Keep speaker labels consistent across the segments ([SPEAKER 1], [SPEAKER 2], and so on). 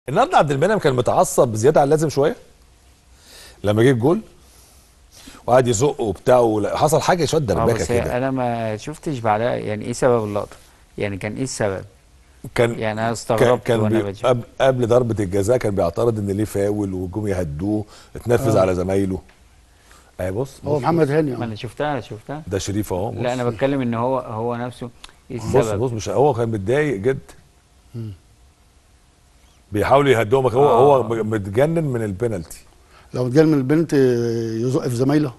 [SPEAKER 1] النهارده عبد المنعم كان متعصب بزياده عن اللازم شويه لما جه الجول وقعد يزق وبتاع ولا- حصل حاجه شويه
[SPEAKER 2] اه
[SPEAKER 1] دربكه
[SPEAKER 2] بس هي
[SPEAKER 1] كده
[SPEAKER 2] انا ما شفتش بعدها يعني ايه سبب اللقطه يعني كان ايه السبب
[SPEAKER 1] كان
[SPEAKER 2] يعني انا
[SPEAKER 1] كان,
[SPEAKER 2] استغربت
[SPEAKER 1] كان
[SPEAKER 2] وانا
[SPEAKER 1] بي...
[SPEAKER 2] بشوف
[SPEAKER 1] قبل, قبل ضربه الجزاء كان بيعترض ان ليه فاول وجم يهدوه اتنرفز على زمايله اهي بص
[SPEAKER 3] هو
[SPEAKER 1] بص
[SPEAKER 3] محمد هاني
[SPEAKER 2] ما
[SPEAKER 3] اه
[SPEAKER 2] انا شفتها شفتها
[SPEAKER 1] ده شريف اهو بص
[SPEAKER 2] لا انا بتكلم ان هو هو نفسه ايه
[SPEAKER 1] بص
[SPEAKER 2] السبب
[SPEAKER 1] بص مش هو كان متضايق جدا بيحاول يهدوه هو هو
[SPEAKER 2] آه.
[SPEAKER 1] متجنن من البينالتي
[SPEAKER 3] لو اتجال من البنت يزق في زمايله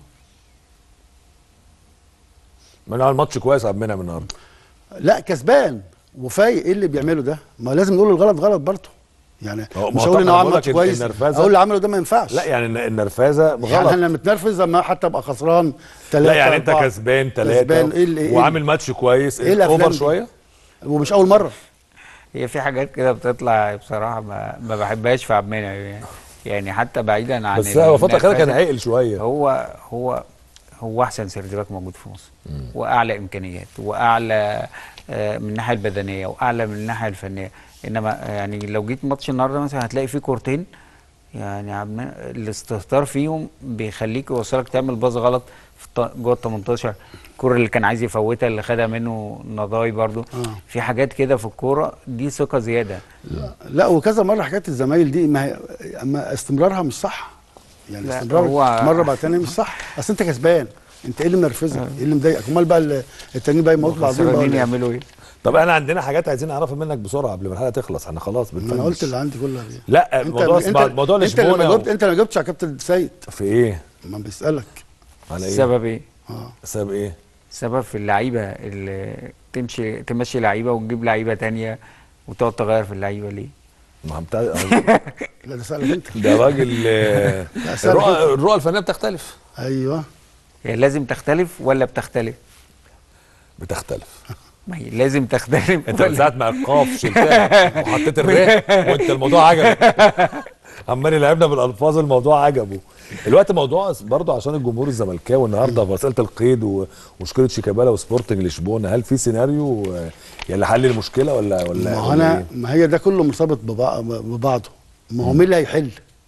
[SPEAKER 1] من عمل ماتش كويس عبد المنعم النهارده
[SPEAKER 3] لا كسبان وفايق ايه اللي بيعمله ده ما لازم نقول الغلط غلط برضه يعني
[SPEAKER 1] هو- ما
[SPEAKER 3] مش
[SPEAKER 1] هو
[SPEAKER 3] هقول ان
[SPEAKER 1] طبعاً
[SPEAKER 3] هو
[SPEAKER 1] أنا
[SPEAKER 3] عمل
[SPEAKER 1] بقول
[SPEAKER 3] ماتش
[SPEAKER 1] لك
[SPEAKER 3] كويس
[SPEAKER 1] النرفزة-
[SPEAKER 3] اقول اللي عمله ده ما ينفعش
[SPEAKER 1] لا يعني الن- النرفزه
[SPEAKER 3] يعني
[SPEAKER 1] غلط
[SPEAKER 3] انا متنرفز لما حتى ابقى خسران ثلاثة
[SPEAKER 1] لا يعني انت
[SPEAKER 3] أربعة.
[SPEAKER 1] كسبان ثلاثه
[SPEAKER 3] كسبان ايه اللي ايه
[SPEAKER 1] وعامل ماتش كويس
[SPEAKER 3] إيه الأفلام
[SPEAKER 1] اوفر
[SPEAKER 3] دي؟
[SPEAKER 1] شويه
[SPEAKER 3] ومش اول مره
[SPEAKER 2] هي في حاجات كده بتطلع بصراحه ما, ما بحبهاش في عبد المنعم يعني يعني حتى بعيدا عن
[SPEAKER 1] بس هو فتره كده كان
[SPEAKER 2] النرفزة،
[SPEAKER 1] عاقل شويه
[SPEAKER 2] هو هو هو احسن سيرد باك موجود في مصر واعلى امكانيات واعلى آه، من الناحيه البدنيه واعلى من الناحيه الفنيه انما يعني لو جيت ماتش النهارده مثلا هتلاقي فيه كورتين يعني عبد المنعم الاستهتار فيهم بيخليك يوصلك تعمل باص غلط في الط- جوه ال 18 الكوره اللي كان عايز يفوتها اللي خدها منه نضاي برضو
[SPEAKER 3] آه.
[SPEAKER 2] في حاجات كده في الكوره دي ثقه زياده
[SPEAKER 3] لا وكذا مره حكايه الزمايل دي ما هي اما استمرارها مش صح يعني
[SPEAKER 2] لا،
[SPEAKER 3] استمرار
[SPEAKER 2] هو-
[SPEAKER 3] مره بعد تانية مش صح اصل انت كسبان انت ايه اللي منرفزك ايه اللي مضايقك امال بقى ال- التانيين بقى يموتوا بعضهم بقى
[SPEAKER 2] الخسرانين
[SPEAKER 3] ولا إيه؟
[SPEAKER 2] يعملوا ايه
[SPEAKER 1] طب احنا عندنا حاجات عايزين نعرفها منك بسرعه قبل ما الحلقه تخلص احنا خلاص
[SPEAKER 3] ما
[SPEAKER 1] بنفنش
[SPEAKER 3] انا قلت اللي عندي كلها دي
[SPEAKER 1] لا
[SPEAKER 3] انت
[SPEAKER 1] موضوع
[SPEAKER 3] انت
[SPEAKER 1] موضوع
[SPEAKER 3] انت اللي
[SPEAKER 1] لشبونه
[SPEAKER 3] ما جاوبت
[SPEAKER 1] و-
[SPEAKER 3] انت اللي ما جاوبتش على كابتن سيد
[SPEAKER 1] في ايه
[SPEAKER 3] ما بيسالك
[SPEAKER 1] على ايه
[SPEAKER 2] السبب ايه
[SPEAKER 3] اه
[SPEAKER 1] السبب ايه
[SPEAKER 2] السبب في اللعيبه اللي تمشي تمشي لعيبه وتجيب لعيبه تانية وتقعد تغير في اللعيبه ليه؟
[SPEAKER 1] ما هم بتاع
[SPEAKER 3] لا ده سالك انت
[SPEAKER 1] ده راجل آه،
[SPEAKER 3] لا، سأل
[SPEAKER 1] الرؤى
[SPEAKER 3] كده.
[SPEAKER 1] الرؤى الفنيه بتختلف
[SPEAKER 3] ايوه
[SPEAKER 2] هي لازم تختلف ولا بتختلف؟
[SPEAKER 1] بتختلف
[SPEAKER 2] ما هي لازم تختلف
[SPEAKER 1] انت
[SPEAKER 2] ولا-
[SPEAKER 1] من ساعه ما القاف شلتها وحطيت الراء وانت الموضوع عجبك عمال يلعبنا بالالفاظ الموضوع عجبه الوقت موضوع برضه عشان الجمهور الزملكاوي النهارده في مساله القيد و- ومشكله شيكابالا وسبورتنج لشبونه هل في سيناريو آه، يعني حل المشكله ولا ولا
[SPEAKER 3] ما هو
[SPEAKER 1] ولا
[SPEAKER 3] انا
[SPEAKER 1] إيه؟
[SPEAKER 3] ما هي ده كله مرتبط ببع- ببعضه ما هو مين اللي هيحل؟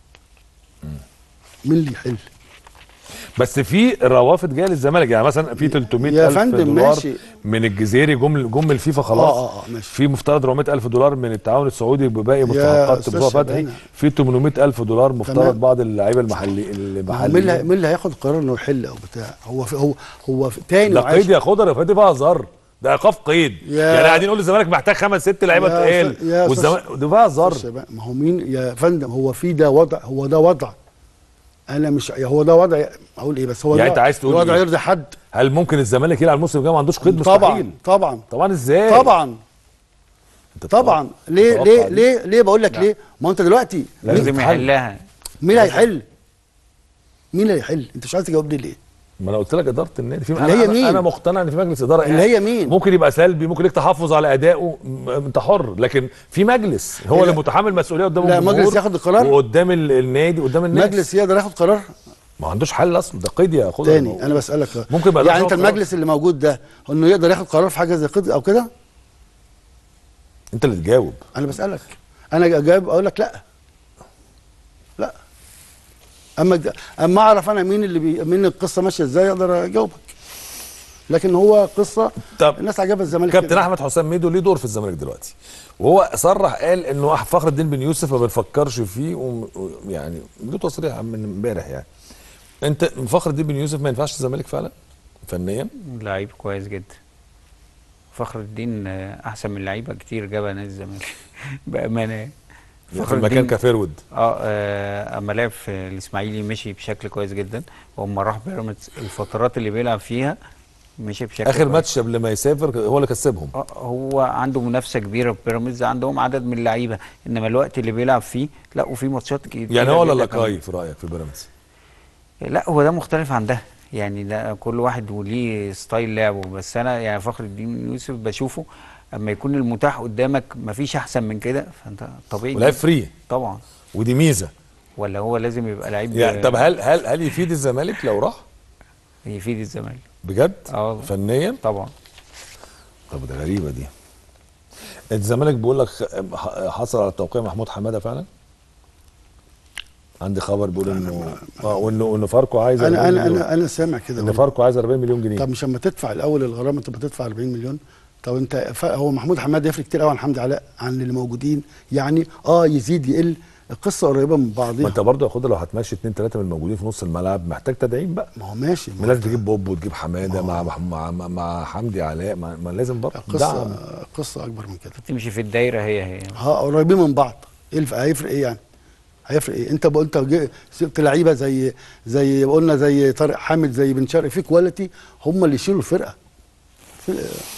[SPEAKER 3] مين اللي يحل؟
[SPEAKER 1] بس في روافد جايه للزمالك يعني مثلا في 300
[SPEAKER 3] يا
[SPEAKER 1] الف
[SPEAKER 3] فندم
[SPEAKER 1] دولار
[SPEAKER 3] ماشي.
[SPEAKER 1] من الجزيري جم جم الفيفا خلاص
[SPEAKER 3] آه، آه، آه، ماشي.
[SPEAKER 1] في مفترض 400 الف دولار من التعاون السعودي بباقي
[SPEAKER 3] يا
[SPEAKER 1] مستحقات
[SPEAKER 3] أستاذ
[SPEAKER 1] مصطفى فتحي
[SPEAKER 3] شبانة.
[SPEAKER 1] في 800 الف دولار مفترض
[SPEAKER 3] تمام.
[SPEAKER 1] بعض اللعيبه المحلي
[SPEAKER 3] ما هو مين اللي
[SPEAKER 1] المحليين
[SPEAKER 3] مين اللي هياخد قرار انه يحل او بتاع هو في هو هو في تاني
[SPEAKER 1] ده
[SPEAKER 3] وعاشر.
[SPEAKER 1] قيد يا خضر يا فادي بقى هزار ده ايقاف قيد
[SPEAKER 3] يا-
[SPEAKER 1] يعني قاعدين نقول الزمالك محتاج خمس ست لعيبه
[SPEAKER 3] يا
[SPEAKER 1] تقال
[SPEAKER 3] أستاذ- يا أستاذ-
[SPEAKER 1] والزمالك ده بقى هزار
[SPEAKER 3] بص يا بقى، ما هو مين يا فندم هو في ده وضع هو ده وضع انا مش هو ده وضع اقول ايه بس هو
[SPEAKER 1] يعني
[SPEAKER 3] ده
[SPEAKER 1] أنت عايز تقول
[SPEAKER 3] وضع
[SPEAKER 1] إيه؟
[SPEAKER 3] يرضي حد
[SPEAKER 1] هل ممكن الزمالك يلعب الموسم الجاي ما عندوش قيد
[SPEAKER 3] طبعا
[SPEAKER 1] مستحيل
[SPEAKER 3] طبعا
[SPEAKER 1] طبعا ازاي
[SPEAKER 3] طبعا
[SPEAKER 1] أنت
[SPEAKER 3] طبعا ليه
[SPEAKER 1] تتوقع
[SPEAKER 3] ليه
[SPEAKER 1] دي؟
[SPEAKER 3] ليه ليه بقول لك
[SPEAKER 2] لا.
[SPEAKER 3] ليه ما هو انت دلوقتي
[SPEAKER 1] لازم
[SPEAKER 2] لازم
[SPEAKER 1] يتحل.
[SPEAKER 2] يحلها
[SPEAKER 3] مين اللي هيحل مين اللي هيحل انت مش عايز تجاوبني ليه
[SPEAKER 1] ما انا قلت لك اداره النادي في
[SPEAKER 3] اللي
[SPEAKER 1] أنا
[SPEAKER 3] هي
[SPEAKER 1] أنا-
[SPEAKER 3] مين؟
[SPEAKER 1] انا مقتنع ان في مجلس اداره
[SPEAKER 3] اللي هي مين؟
[SPEAKER 1] ممكن يبقى سلبي ممكن ليك تحفظ على ادائه م- انت حر لكن في مجلس هو
[SPEAKER 3] لا.
[SPEAKER 1] اللي متحمل مسؤوليه قدام
[SPEAKER 3] لا،
[SPEAKER 1] الجمهور
[SPEAKER 3] مجلس ياخد القرار.
[SPEAKER 1] وقدام ال- النادي قدام الناس
[SPEAKER 3] مجلس يقدر ياخد قرار
[SPEAKER 1] ما عندوش حل اصلا ده قيد يا خضر
[SPEAKER 3] تاني انا بسالك
[SPEAKER 1] ممكن يبقى
[SPEAKER 3] يعني
[SPEAKER 1] ده
[SPEAKER 3] انت
[SPEAKER 1] قرار.
[SPEAKER 3] المجلس اللي موجود ده انه يقدر ياخد قرار في حاجه زي كده او كده
[SPEAKER 1] انت اللي تجاوب
[SPEAKER 3] انا بسالك انا اجاوب اقول لك لا لا اما ج- اما اعرف انا مين اللي بي مين القصه ماشيه ازاي اقدر اجاوبك لكن هو قصه
[SPEAKER 1] طب
[SPEAKER 3] الناس عجبها الزمالك
[SPEAKER 1] كابتن
[SPEAKER 3] كده.
[SPEAKER 1] احمد حسام ميدو ليه دور في الزمالك دلوقتي وهو صرح قال انه فخر الدين بن يوسف ما بنفكرش فيه وم- ويعني له تصريح من امبارح يعني انت فخر الدين بن يوسف ما ينفعش الزمالك فعلا فنيا
[SPEAKER 2] لعيب كويس جدا فخر الدين آه، احسن من لعيبه كتير جابها نادي الزمالك بامانه يعني.
[SPEAKER 1] في المكان كفيرود
[SPEAKER 2] اه آه، اما لعب في الاسماعيلي مشي بشكل كويس جدا واما راح بيراميدز الفترات اللي بيلعب فيها مشي بشكل
[SPEAKER 1] اخر
[SPEAKER 2] كويس.
[SPEAKER 1] ماتش قبل ما يسافر هو اللي كسبهم
[SPEAKER 2] آه، هو عنده منافسه كبيره في بيراميدز عندهم عدد من اللعيبه انما الوقت اللي بيلعب فيه لا وفي ماتشات كتير
[SPEAKER 1] يعني هو ولا
[SPEAKER 2] جداً كمان.
[SPEAKER 1] لاكاي في رايك في بيراميدز
[SPEAKER 2] لا هو ده مختلف عن ده يعني ده كل واحد وليه ستايل لعبه بس انا يعني فخر الدين يوسف بشوفه اما يكون المتاح قدامك مفيش احسن من كده فانت طبيعي
[SPEAKER 1] ولعب
[SPEAKER 2] جداً.
[SPEAKER 1] فري
[SPEAKER 2] طبعا
[SPEAKER 1] ودي ميزه
[SPEAKER 2] ولا هو لازم يبقى لعيب
[SPEAKER 1] يعني طب هل هل هل يفيد الزمالك لو راح
[SPEAKER 2] يفيد الزمالك
[SPEAKER 1] بجد
[SPEAKER 2] اه
[SPEAKER 1] فنيا
[SPEAKER 2] طبعا
[SPEAKER 1] طب ده غريبه دي الزمالك بيقول لك ح- حصل على توقيع محمود حماده فعلا عندي خبر بيقول انه اه وانه وانه فاركو عايز
[SPEAKER 3] انا
[SPEAKER 1] 40
[SPEAKER 3] انا
[SPEAKER 1] مليون.
[SPEAKER 3] انا انا سامع كده
[SPEAKER 1] ان فاركو عايز 40 مليون جنيه
[SPEAKER 3] طب مش اما تدفع الاول الغرامه تبقى تدفع 40 مليون طب انت ف- هو محمود حماد يفرق كتير قوي عن حمدي علاء عن اللي موجودين يعني اه يزيد يقل القصه قريبه من
[SPEAKER 1] ما
[SPEAKER 3] بعضها
[SPEAKER 1] انت برضه يا خد لو هتمشي اثنين ثلاثه من الموجودين في نص الملعب محتاج تدعيم بقى
[SPEAKER 3] ما هو ماشي
[SPEAKER 1] ما لازم تجيب بوب وتجيب حماده مع مع مع, مع, مع حمدي علاء ما, ما لازم برضه
[SPEAKER 3] القصه
[SPEAKER 1] دعم
[SPEAKER 3] قصه اكبر من كده
[SPEAKER 2] تمشي في الدايره هي هي
[SPEAKER 3] ها قريبين من بعض ايه الف... هيفرق ايه يعني هيفرق ايه انت ب... انت جي- سبت لعيبه زي زي قلنا زي طارق حامد زي بن شرقي في كواليتي هم اللي يشيلوا الفرقه في...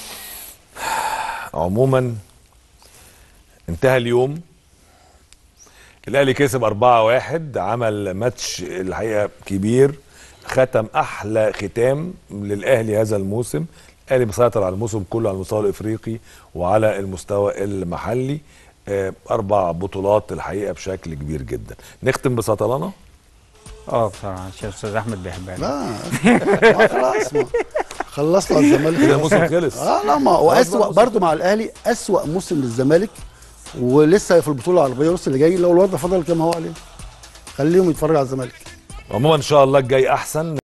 [SPEAKER 1] عموما انتهى اليوم الاهلي كسب 4-1 عمل ماتش الحقيقه كبير ختم احلى ختام للاهلي هذا الموسم الاهلي مسيطر على الموسم كله على المستوى الافريقي وعلى المستوى المحلي آه، اربع بطولات الحقيقه بشكل كبير جدا نختم بسطلانه
[SPEAKER 2] اه بصراحه عشان استاذ احمد بيحبها
[SPEAKER 3] لا ما خلاص ما خلصنا الزمالك
[SPEAKER 1] كده الموسم خلص
[SPEAKER 3] اه لا ما هو
[SPEAKER 1] خلاص بقى
[SPEAKER 3] اسوء
[SPEAKER 1] الموسم
[SPEAKER 3] برضه مع الاهلي اسوء موسم للزمالك ولسه في البطوله العربيه ولسه اللي جاي لو الوضع فضل كما هو عليه خليهم يتفرجوا على الزمالك
[SPEAKER 1] عموما ان شاء الله الجاي احسن